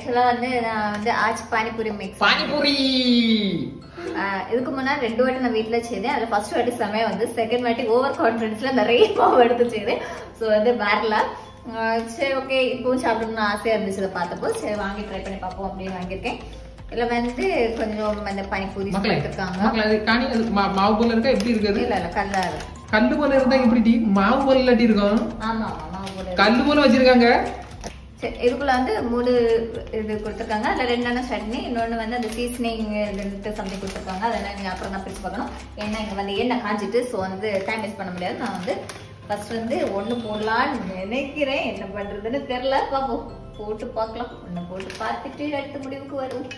ஆக்சுவலா வந்து நான் வந்து ஆச்சு பானிபூரி மிக்ஸ் பானிபூரி இதுக்கு முன்னாடி ரெண்டு வாட்டி நான் வீட்ல செய்தேன் அதுல ஃபர்ஸ்ட் வாட்டி சமயம் வந்து செகண்ட் வாட்டி ஓவர் கான்ஃபிடன்ஸ்ல நிறைய மாவு எடுத்து செய்தேன் ஸோ வந்து வரல ஆஹ் சரி ஓகே இப்பவும் சாப்பிடணும்னு ஆசையா இருந்துச்சு இதை பார்த்தப்போ சரி வாங்கி ட்ரை பண்ணி பார்ப்போம் அப்படின்னு வாங்கியிருக்கேன் இதுல வந்து கொஞ்சம் அந்த பானிபூரி மக்களே எடுத்துருக்காங்க மக்களே அது காணி அது மா- மாவு போல இருக்கா எப்படி இருக்குது இல்ல இல்ல கல்லா இருக்கு கல்லு போல இருந்தா எப்படி டீ மாவு போல இல்லாட்டி இருக்கும் ஆமா ஆமா மாவு போல இருக்கு. கல்லு போல வச்சிருக்காங்க சரி, இதுக்குள்ள வந்து மூணு இது கொடுத்துருக்காங்க அதுல ரெண்டெண்ணம் சட்னி இன்னொன்னு வந்து அந்த சீசனிங் ரெண்டு சம்திங் கொடுத்துருக்காங்க அதெல்லாம் நீங்க அப்புறம் தான் பிரிச்சு பார்க்கணும் ஏன்னா இங்க வந்து எண்ணெய் காஞ்சிட்டு ஸோ வந்து டைம் வேஸ்ட் பண்ண முடியாது நான் வந்து ஃபர்ஸ்ட் வந்து ஒண்ணு போடலான்னு நினைக்கிறேன் என்ன பண்றதுன்னு தெரியல பார்ப்போம் போட்டு பார்க்கலாம் ஒண்ணு போட்டு பார்த்துட்டு அடுத்த முடிவுக்கு வரும்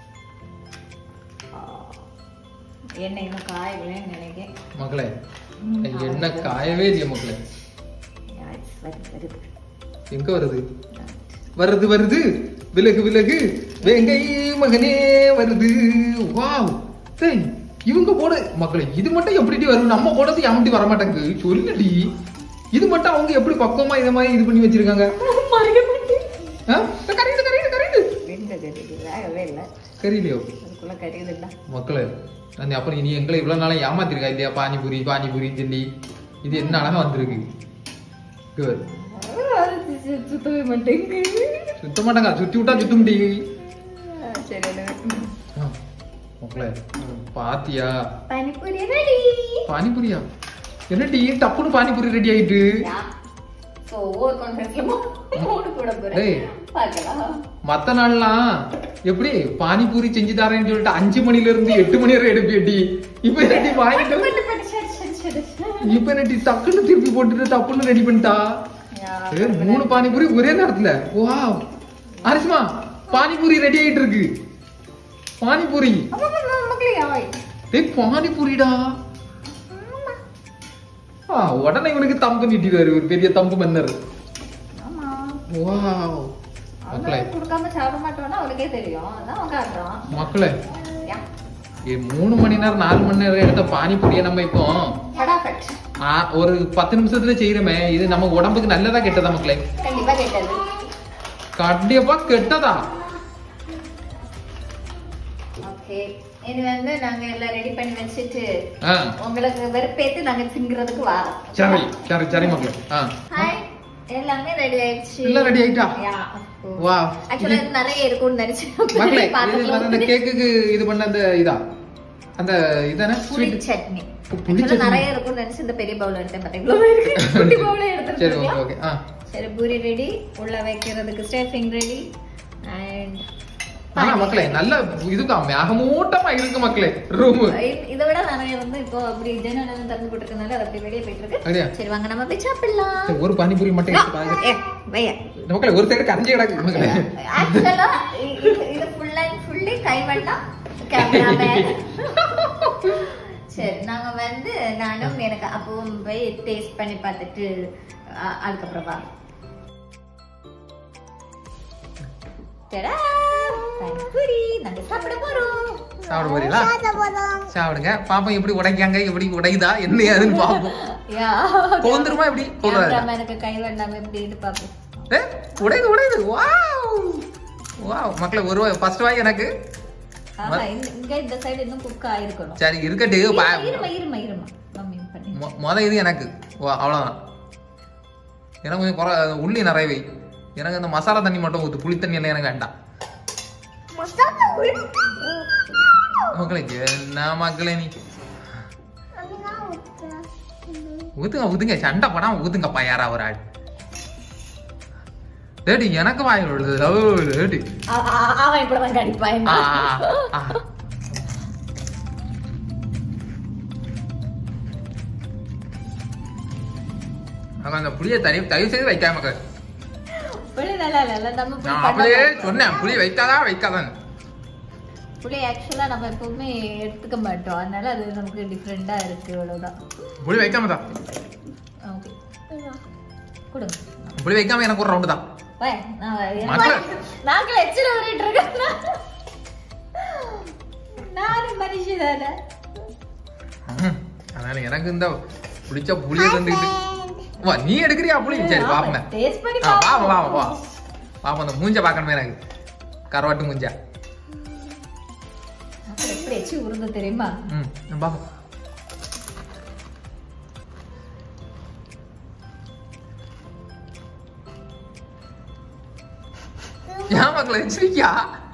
ஆ, எண்ணெய் இன்னும் காயவில்லைன்னு நினைக்கிறேன் மக்களே என்ன காயவே இல்லையா மக்களே Yeah, it's வருது வருது எங்க வருது வருது வருது விலகு விலகு வேங்கை மகனே வருது வாவ் டேய் இவங்க போட மக்களே இது மட்டும் எப்படி வரும் நம்ம போடுறது எம்டி வர மாட்டேங்குது சொல்லுடி இது மட்டும் அவங்க எப்படி பக்குவமா இத மாதிரி இது பண்ணி வச்சிருக்காங்க ஆ? கரையுது கரையுது கரையுது வெந்தது இது வேகவே இல்லை கரியலையோ அதுக்குள்ள கறியுது இல்லை மக்களே நான் அப்புறம் நீ எங்களை இவ்வளவு நாளா ஏமாத்திருக்கா இல்லையா பானிபூரி பானிபூரின்னு சொல்லி இது என்ன அழகா வந்திருக்கு Good. சுத்தவே மாட்டேங்கு சுத்த மாட்டாங்க சுத்தி விட்டா சுத்த முடியும் சரி ஆ, மக்களே பாத்தியா பானிபூரி ரெடி பானிபூரியா என்ன டீ டப்புன்னு பானிபூரி ரெடி ஆயிட்டு சோ ஓவர் கான்ஃபிடன்ஸ்ல மூணு கூட போறேன் டேய். பார்க்கலாம் மத்த நாள்லாம் எப்படி பானிபூரி செஞ்சு தரேன்னு சொல்லிட்டு அஞ்சு மணில இருந்து எட்டு மணி வரை எடுப்பி டீ இப்ப என்ன டீ வாங்கிட்டு பட்டு பட்டு சரி சரி சரி இப்ப என்ன டீ டக்குன்னு திருப்பி போட்டுட்டு டப்புன்னு ரெடி பண்ணிட்டா யா, ஏய், மூணு பானிபூரி ஒரே நேரத்துல வாவ் அரிசிமா பானிபூரி ரெடி ஆயிட்டு இருக்கு பானிபூரி அம்மா, அம்மா, மக்களே, ஆய். டேய் பானிபூரிடா ஆ உடனே இவனுக்கு தம்பு நீட்டிடுவாரு ஒரு பெரிய தம்பு மன்னர் ஆமா. வாவ் மக்களே அவனுக்கு கொடுக்காம சாப்பிட மாட்டோம்னா அவனுக்கே தெரியும் அதான் அவன் காட்டுறான் மக்களே யா, ஏ, மூணு மணி நேரம் நாலு மணி நேரம் எடுத்த பானிபூரியை நம்ம இப்போ ஃபடாஃபட். ஆ, ஒரு பத்து நிமிஷத்துல செய்யறோமே இது நம்ம உடம்புக்கு நல்லதா கெட்டதா மக்களே கண்டிப்பா கேட்டது கண்டிப்பா கெட்டதா ஓகே இது வந்து நாங்க எல்லாம் ரெடி பண்ணி வச்சுட்டு ஆ, உங்களுக்கு வெறுப்பேத்து நாங்க திங்கிறதுக்கு வரோம் சரி சரி சரி மக்களே ஆ ஹாய் எல்லாமே ரெடி ஆயிடுச்சு எல்லாம் ரெடி ஆயிட்டா வா ஆக்சுவலா இது நிறைய இருக்கும்னு நினைச்சு மக்களே பாத்துக்கலாம். இது வந்து அந்த கேக்குக்கு இது பண்ண அந்த இதா அந்த இதானே புளி ஸ்வீட் சட்னி புளி Actually சட்னி. நிறைய இருக்கும்னு நினைச்சு இந்த பெரிய பவுல் எடுத்தேன் பாத்தீங்களா இவ்வளவு இருக்கு குட்டி பவுலே சரி ஓகே எடுத்துருக்கோம் ஓகே ஆ சரி பூரி ரெடி உள்ள வைக்கிறதுக்கு ஸ்டேஃபிங் ரெடி அண்ட் ஆனா மக்களே நல்ல இதுக்கா மேகமூட்டமா இருக்கு மக்களே ரூம் இதை விட நிறைய வந்து இப்போ அப்படி ஜன்னல் எல்லாம் திறந்து போட்டுருக்கனால அது அப்படி வெளியே போயிட்டு அப்படியா? இருக்கு சரி வாங்க நம்ம போய் சாப்பிடலாம் ஒரு பானிபூரி மட்டும் எடுத்து பாருங்க ஏ, வையா மக்களே ஒரு சைடு கரைஞ்சி கிடக்கு மக்களே ஆக்சுவலா இது ஃபுல் அண்ட் ஃபுல்லி கைவண்ணா கேமராமேன் சரி நாங்க வந்து நானும் எனக்கு அப்பவும் போய் டேஸ்ட் பண்ணி பார்த்துட்டு அ- அதுக்கப்புறம் வா டடா! பானிபூரி நாங்க சாப்பிட போறோம் சாப்பிட போறீங்களா சாப்பிடுங்க பாப்போம் எப்படி உடைக்காங்க எப்படி உடையுதா என்ன ஏதுன்னு பாப்போம் யா கோந்துருமா எப்படி கோந்துறாது கேமராமேனுக்கு கை வேண்டாம எப்படின்னு பாப்போம் ஏ உடையுது உடையுது வாவ் வாவ் மக்களே ஒரு ஃபர்ஸ்ட் வாய் எனக்கு ஆமா இந்த- இங்க இந்த சைடு இன்னும் குக் ஆயிருக்கணும் சரி இருக்கட்டு பா- இருமா இருமா இருமா மம்மி பண்ணி மொ- மொத இது எனக்கு ஓ அவ்வளோதான் எனக்கு கொஞ்சம் குறை உள்ளி நிறைய வை எனக்கு அந்த மசாலா தண்ணி மட்டும் ஊத்து புளி தண்ணி எல்லாம் எனக்கு வேண்டாம் மக்களே என்ன மக்களே நீ ஊத்துங்க ஊத்துங்க சண்டை படாம ஊத்துங்கப்பா யாரா ஒரு ஆள் டேடி எனக்கு வாய் விழுது ஓ, டேடி அ- அ- அவன் இப்படி வந்து அடிப்பான் ஆ, ஆ, ஆ. அங்க அந்த புளியை தயவு தயவு செய்து வைக்காம மக்கள் புளி நல்லா இல்ல நம்ம புளி நான் பண்ண அப்படியே மாட்டோம். சொன்னேன் புளி வைக்காதா வைக்காதான் புளி ஆக்சுவலா நம்ம எப்பவுமே எடுத்துக்க மாட்டோம் அதனால அது நமக்கு டிஃப்ரெண்டா இருக்கு அவ்வளவுதான் புளி வைக்காம தான் ஓகே கொடுங்க புளி வைக்காம எனக்கு ஒரு ரவுண்டு தான் வை, நான் வை- மக்களே. நாங்கள எச்சில ஊறிட்டு இருக்கேன் நானும் மனுஷி தானே ம், அதனால எனக்கு இந்த புளிச்ச புளியை தந்துக்கிட்டு வா நீ எடுக்கிறியா புளி சரி பாப்பேன் டேஸ்ட் பண்ணி ஆ, வா பாப்போம். வா வா வா பாப்போம் அந்த மூஞ்ச பார்க்கணுமே எனக்கு கரவாட்டு முஞ்சா அப்புறம் எப்படி வச்சு உருந்து தெரியுமா ம் பாப்போம் ஏன் மக்களை வச்சிருக்கியா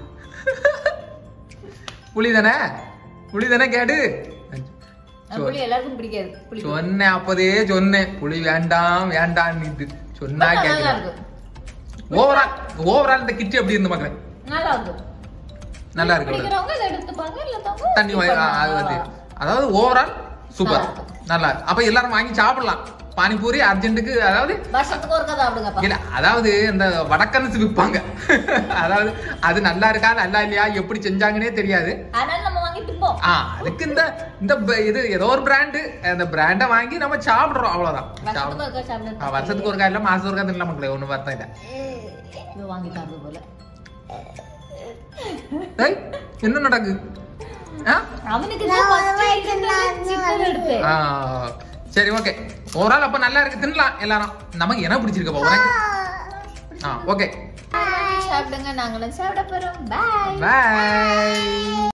புளி தானே புளி தானே கேடு அது புளி எல்லாருக்கும் பிடிக்காது புளி சொன்னேன் அப்பதே சொன்னேன் புளி வேண்டாம் வேண்டாம் சொன்னா நல்லா கேட்கல இருக்கும் ஓவரால் ஓவரால் இந்த கிட்டு எப்படி இருந்து மக்களே நல்லா இருக்கும் நல்லா இருக்கு அவ்வளவுதான். பிடிக்கிறவங்க இதை எடுத்துப்பாங்க இல்லத்தவங்க தண்ணி வாங்கி ஆ, அது வந்து அதாவது ஓவரால் சூப்பர் நல்லா இருக்கும். நல்லா இருக்கு. அப்ப எல்லாரும் வாங்கி சாப்பிடலாம் பானிபூரி அர்ஜென்ட்டுக்கு அதாவது வருஷத்துக்கு ஒரு கதை சாப்பிடுங்கப்பா இல்ல அதாவது இந்த வடக்கன்ஸ் விற்பாங்க அதாவது அது நல்லா இருக்கா நல்லா இல்லையா எப்படி செஞ்சாங்கன்னே தெரியாது அதனால நம்ம வாங்கி திம்போம் ஆ அதுக்கு இந்த இந்த ப- இது ஏதோ ஒரு பிராண்டு அந்த பிராண்டை வாங்கி நம்ம சாப்பிடுறோம் அவ்வளவுதான் வருஷத்துக்கு ஒருக்கா ஆ, சாப்பிடுங்க வருஷத்துக்கு ஒரு இல்ல மாசத்துக்கு ஒரு இல்ல மக்களே ஒண்ணும் வருத்தம் இல்ல இது வாங்கிட்டாங்க போல ஏய், என்ன நடக்கு ஆ? அவனுக்கு தான் first இருந்தது சிக்கன் எடுத்து ஆ, சரி ஓகே ஓவரால் அப்ப நல்லா இருக்கு தின்னலாம் எல்லாரும் நமக்கு என்ன பிடிச்சிருக்கப்பா உனக்கு ஆ ஓகே சாப்பிடுங்க நாங்களும் சாப்பிட போறோம் பாய் பாய்